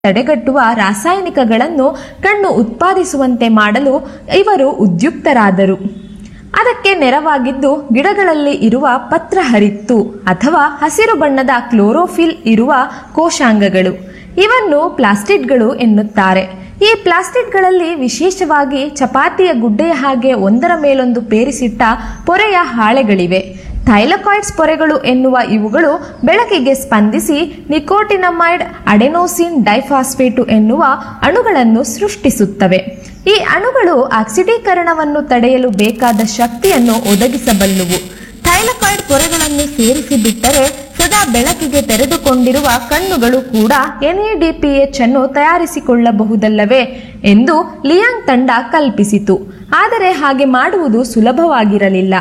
ತಡೆಗಟ್ಟುವ ರಾಸಾಯನಿಕಗಳನ್ನು ಕಣ್ಣು ಉತ್ಪಾದಿಸುವಂತೆ ಮಾಡಲು ಇವರು ಉದ್ಯುಕ್ತರಾದರು ಅದಕ್ಕೆ ನೆರವಾಗಿದ್ದು ಗಿಡಗಳಲ್ಲಿ ಇರುವ ಪತ್ರಹರಿತ್ತು ಅಥವಾ ಹಸಿರು ಬಣ್ಣದ ಕ್ಲೋರೋಫಿಲ್ ಇರುವ ಕೋಶಾಂಗಗಳು ಇವನ್ನು ಪ್ಲಾಸ್ಟಿಡ್ಗಳು ಎನ್ನುತ್ತಾರೆ ಈ ಪ್ಲಾಸ್ಟಿಡ್ಗಳಲ್ಲಿ ವಿಶೇಷವಾಗಿ ಚಪಾತಿಯ ಗುಡ್ಡೆಯ ಹಾಗೆ ಒಂದರ ಮೇಲೊಂದು ಪೇರಿಸಿಟ್ಟ ಪೊರೆಯ ಹಾಳೆಗಳಿವೆ ಥೈಲಕಾಯ್ಡ್ಸ್ ಪೊರೆಗಳು ಎನ್ನುವ ಇವುಗಳು ಬೆಳಕಿಗೆ ಸ್ಪಂದಿಸಿ ನಿಕೋಟಿನಮೈಡ್ ಅಡೆನೋಸಿನ್ ಡೈಫಾಸ್ಫೇಟು ಎನ್ನುವ ಅಣುಗಳನ್ನು ಸೃಷ್ಟಿಸುತ್ತವೆ ಈ ಅಣುಗಳು ಆಕ್ಸಿಡೀಕರಣವನ್ನು ತಡೆಯಲು ಬೇಕಾದ ಶಕ್ತಿಯನ್ನು ಒದಗಿಸಬಲ್ಲುವು ಥೈಲಕಾಯ್ಡ್ ಪೊರೆಗಳನ್ನು ಸೇರಿಸಿ ಬಿಟ್ಟರೆ ಸದಾ ಬೆಳಕಿಗೆ ತೆರೆದುಕೊಂಡಿರುವ ಕಣ್ಣುಗಳು ಕೂಡ ಎನ್ಎಡಿಪಿಎಚ್ ಅನ್ನು ತಯಾರಿಸಿಕೊಳ್ಳಬಹುದಲ್ಲವೇ ಎಂದು ಲಿಯಾಂಗ್ ತಂಡ ಕಲ್ಪಿಸಿತು ಆದರೆ ಹಾಗೆ ಮಾಡುವುದು ಸುಲಭವಾಗಿರಲಿಲ್ಲ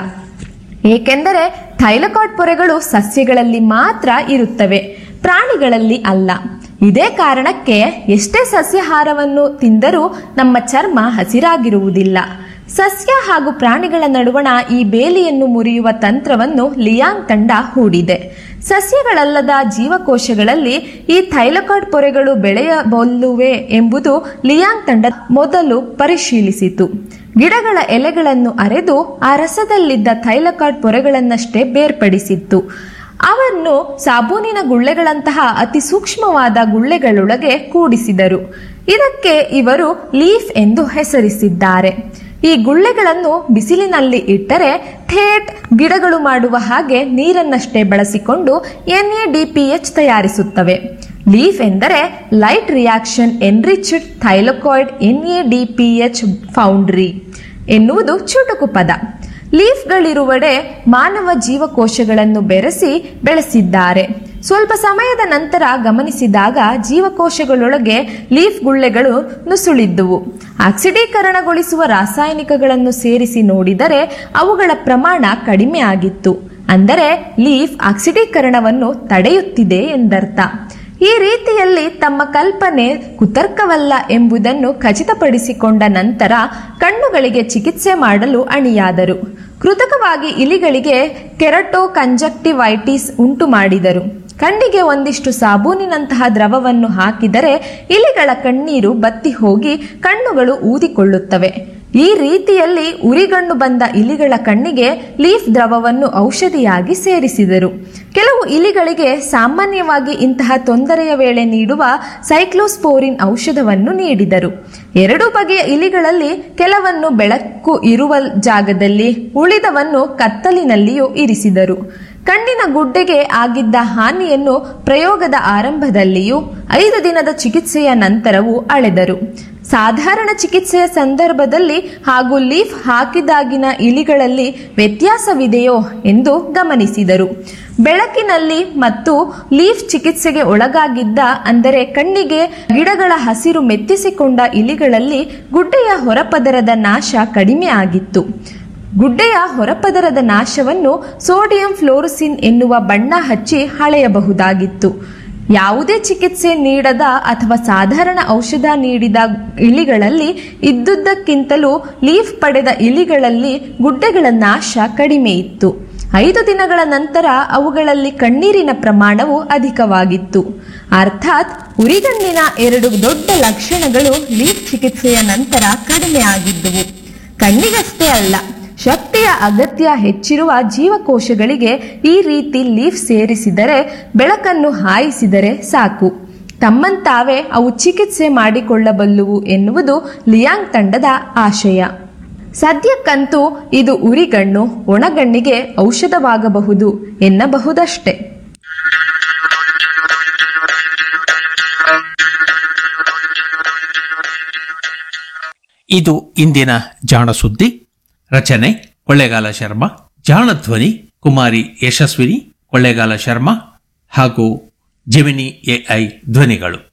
ಏಕೆಂದರೆ ಥೈಲಕಾಯ್ಡ್ ಪೊರೆಗಳು ಸಸ್ಯಗಳಲ್ಲಿ ಮಾತ್ರ ಇರುತ್ತವೆ ಪ್ರಾಣಿಗಳಲ್ಲಿ ಅಲ್ಲ ಇದೇ ಕಾರಣಕ್ಕೆ ಎಷ್ಟೇ ಸಸ್ಯಾಹಾರವನ್ನು ತಿಂದರೂ ನಮ್ಮ ಚರ್ಮ ಹಸಿರಾಗಿರುವುದಿಲ್ಲ ಸಸ್ಯ ಹಾಗೂ ಪ್ರಾಣಿಗಳ ನಡುವಣ ಈ ಬೇಲಿಯನ್ನು ಮುರಿಯುವ ತಂತ್ರವನ್ನು ಲಿಯಾಂಗ್ ತಂಡ ಹೂಡಿದೆ ಸಸ್ಯಗಳಲ್ಲದ ಜೀವಕೋಶಗಳಲ್ಲಿ ಈ ಥೈಲಕಾಯ್ಡ್ ಪೊರೆಗಳು ಬೆಳೆಯಬಲ್ಲುವೆ ಎಂಬುದು ಲಿಯಾಂಗ್ ತಂಡ ಮೊದಲು ಪರಿಶೀಲಿಸಿತು ಗಿಡಗಳ ಎಲೆಗಳನ್ನು ಅರೆದು ಆ ರಸದಲ್ಲಿದ್ದ ಥೈಲಕಾಯ್ಡ್ ಪೊರೆಗಳನ್ನಷ್ಟೇ ಬೇರ್ಪಡಿಸಿತ್ತು ಅವನ್ನು ಸಾಬೂನಿನ ಗುಳ್ಳೆಗಳಂತಹ ಅತಿ ಸೂಕ್ಷ್ಮವಾದ ಗುಳ್ಳೆಗಳೊಳಗೆ ಕೂಡಿಸಿದರು ಇದಕ್ಕೆ ಇವರು ಲೀಫ್ ಎಂದು ಹೆಸರಿಸಿದ್ದಾರೆ ಈ ಗುಳ್ಳೆಗಳನ್ನು ಬಿಸಿಲಿನಲ್ಲಿ ಇಟ್ಟರೆ ಥೇಟ್ ಗಿಡಗಳು ಮಾಡುವ ಹಾಗೆ ನೀರನ್ನಷ್ಟೇ ಬಳಸಿಕೊಂಡು ಎನ್ಎಡಿಪಿಎಚ್ ತಯಾರಿಸುತ್ತವೆ ಲೀಫ್ ಎಂದರೆ light reaction enriched thylakoid NADPH foundry ಎನ್ನುವುದು ಚುಟುಕು ಪದ ಲೀಫ್ಗಳಿರುವಡೆ ಮಾನವ ಜೀವಕೋಶಗಳನ್ನು ಬೆರೆಸಿ ಬೆಳೆಸಿದ್ದಾರೆ ಸ್ವಲ್ಪ ಸಮಯದ ನಂತರ ಗಮನಿಸಿದಾಗ ಜೀವಕೋಶಗಳೊಳಗೆ ಲೀಫ್ ಗುಳ್ಳೆಗಳು ನುಸುಳಿದ್ದುವು ಆಕ್ಸಿಡೀಕರಣಗೊಳಿಸುವ ರಾಸಾಯನಿಕಗಳನ್ನು ಸೇರಿಸಿ ನೋಡಿದರೆ ಅವುಗಳ ಪ್ರಮಾಣ ಕಡಿಮೆ ಆಗಿತ್ತು ಅಂದರೆ ಲೀಫ್ ಆಕ್ಸಿಡೀಕರಣವನ್ನು ತಡೆಯುತ್ತಿದೆ ಎಂದರ್ಥ ಈ ರೀತಿಯಲ್ಲಿ ತಮ್ಮ ಕಲ್ಪನೆ ಕುತರ್ಕವಲ್ಲ ಎಂಬುದನ್ನು ಖಚಿತಪಡಿಸಿಕೊಂಡ ನಂತರ ಕಣ್ಣುಗಳಿಗೆ ಚಿಕಿತ್ಸೆ ಮಾಡಲು ಅಣಿಯಾದರು ಕೃತಕವಾಗಿ ಇಲಿಗಳಿಗೆ ಕೆರಟೋ ಕಂಜಕ್ಟಿವೈಟಿಸ್ ಉಂಟು ಮಾಡಿದರು ಕಣ್ಣಿಗೆ ಒಂದಿಷ್ಟು ಸಾಬೂನಿನಂತಹ ದ್ರವವನ್ನು ಹಾಕಿದರೆ ಇಲಿಗಳ ಕಣ್ಣೀರು ಬತ್ತಿ ಹೋಗಿ ಕಣ್ಣುಗಳು ಊದಿಕೊಳ್ಳುತ್ತವೆ ಈ ರೀತಿಯಲ್ಲಿ ಉರಿಗಣ್ಣು ಬಂದ ಇಲಿಗಳ ಕಣ್ಣಿಗೆ ಲೀಫ್ ದ್ರವವನ್ನು ಔಷಧಿಯಾಗಿ ಸೇರಿಸಿದರು ಕೆಲವು ಇಲಿಗಳಿಗೆ ಸಾಮಾನ್ಯವಾಗಿ ಇಂತಹ ತೊಂದರೆಯ ವೇಳೆ ನೀಡುವ ಸೈಕ್ಲೋಸ್ಪೋರಿನ್ ಔಷಧವನ್ನು ನೀಡಿದರು ಎರಡು ಬಗೆಯ ಇಲಿಗಳಲ್ಲಿ ಕೆಲವನ್ನು ಬೆಳಕು ಇರುವ ಜಾಗದಲ್ಲಿ ಉಳಿದವನ್ನು ಕತ್ತಲಿನಲ್ಲಿಯೂ ಇರಿಸಿದರು ಕಣ್ಣಿನ ಗುಡ್ಡೆಗೆ ಆಗಿದ್ದ ಹಾನಿಯನ್ನು ಪ್ರಯೋಗದ ಆರಂಭದಲ್ಲಿಯೂ ಐದು ದಿನದ ಚಿಕಿತ್ಸೆಯ ನಂತರವೂ ಅಳೆದರು ಸಾಧಾರಣ ಚಿಕಿತ್ಸೆಯ ಸಂದರ್ಭದಲ್ಲಿ ಹಾಗೂ ಲೀಫ್ ಹಾಕಿದಾಗಿನ ಇಲಿಗಳಲ್ಲಿ ವ್ಯತ್ಯಾಸವಿದೆಯೋ ಎಂದು ಗಮನಿಸಿದರು ಬೆಳಕಿನಲ್ಲಿ ಮತ್ತು ಲೀಫ್ ಚಿಕಿತ್ಸೆಗೆ ಒಳಗಾಗಿದ್ದ ಅಂದರೆ ಕಣ್ಣಿಗೆ ಗಿಡಗಳ ಹಸಿರು ಮೆತ್ತಿಸಿಕೊಂಡ ಇಲಿಗಳಲ್ಲಿ ಗುಡ್ಡೆಯ ಹೊರಪದರದ ನಾಶ ಕಡಿಮೆ ಆಗಿತ್ತು ಗುಡ್ಡೆಯ ಹೊರಪದರದ ನಾಶವನ್ನು ಸೋಡಿಯಂ ಫ್ಲೋರಸಿನ್ ಎನ್ನುವ ಬಣ್ಣ ಹಚ್ಚಿ ಹಳೆಯಬಹುದಾಗಿತ್ತು ಯಾವುದೇ ಚಿಕಿತ್ಸೆ ನೀಡದ ಅಥವಾ ಸಾಧಾರಣ ಔಷಧ ನೀಡಿದ ಇಲಿಗಳಲ್ಲಿ ಇದ್ದುದಕ್ಕಿಂತಲೂ ಲೀಫ್ ಪಡೆದ ಇಲಿಗಳಲ್ಲಿ ಗುಡ್ಡೆಗಳ ನಾಶ ಕಡಿಮೆ ಇತ್ತು ಐದು ದಿನಗಳ ನಂತರ ಅವುಗಳಲ್ಲಿ ಕಣ್ಣೀರಿನ ಪ್ರಮಾಣವು ಅಧಿಕವಾಗಿತ್ತು ಅರ್ಥಾತ್ ಉರಿಗಣ್ಣಿನ ಎರಡು ದೊಡ್ಡ ಲಕ್ಷಣಗಳು ಲೀಫ್ ಚಿಕಿತ್ಸೆಯ ನಂತರ ಕಡಿಮೆ ಆಗಿದ್ದುವು ಕಣ್ಣಿಗಷ್ಟೇ ಅಲ್ಲ ಶಕ್ತಿಯ ಅಗತ್ಯ ಹೆಚ್ಚಿರುವ ಜೀವಕೋಶಗಳಿಗೆ ಈ ರೀತಿ ಲೀಫ್ ಸೇರಿಸಿದರೆ ಬೆಳಕನ್ನು ಹಾಯಿಸಿದರೆ ಸಾಕು ತಮ್ಮಂತಾವೇ ಅವು ಚಿಕಿತ್ಸೆ ಮಾಡಿಕೊಳ್ಳಬಲ್ಲುವು ಎನ್ನುವುದು ಲಿಯಾಂಗ್ ತಂಡದ ಆಶಯ ಸದ್ಯಕ್ಕಂತೂ ಇದು ಉರಿಗಣ್ಣು ಒಣಗಣ್ಣಿಗೆ ಔಷಧವಾಗಬಹುದು ಎನ್ನಬಹುದಷ್ಟೆ ಇದು ಇಂದಿನ ಜಾಣ ಸುದ್ದಿ ರಚನೆ ಕೊಳ್ಳೇಗಾಲ ಶರ್ಮಾ ಜಾಣ ಧ್ವನಿ ಕುಮಾರಿ ಯಶಸ್ವಿನಿ ಕೊಳ್ಳೇಗಾಲ ಶರ್ಮಾ ಹಾಗೂ ಜೆಮಿನಿ ಎಐ ಧ್ವನಿಗಳು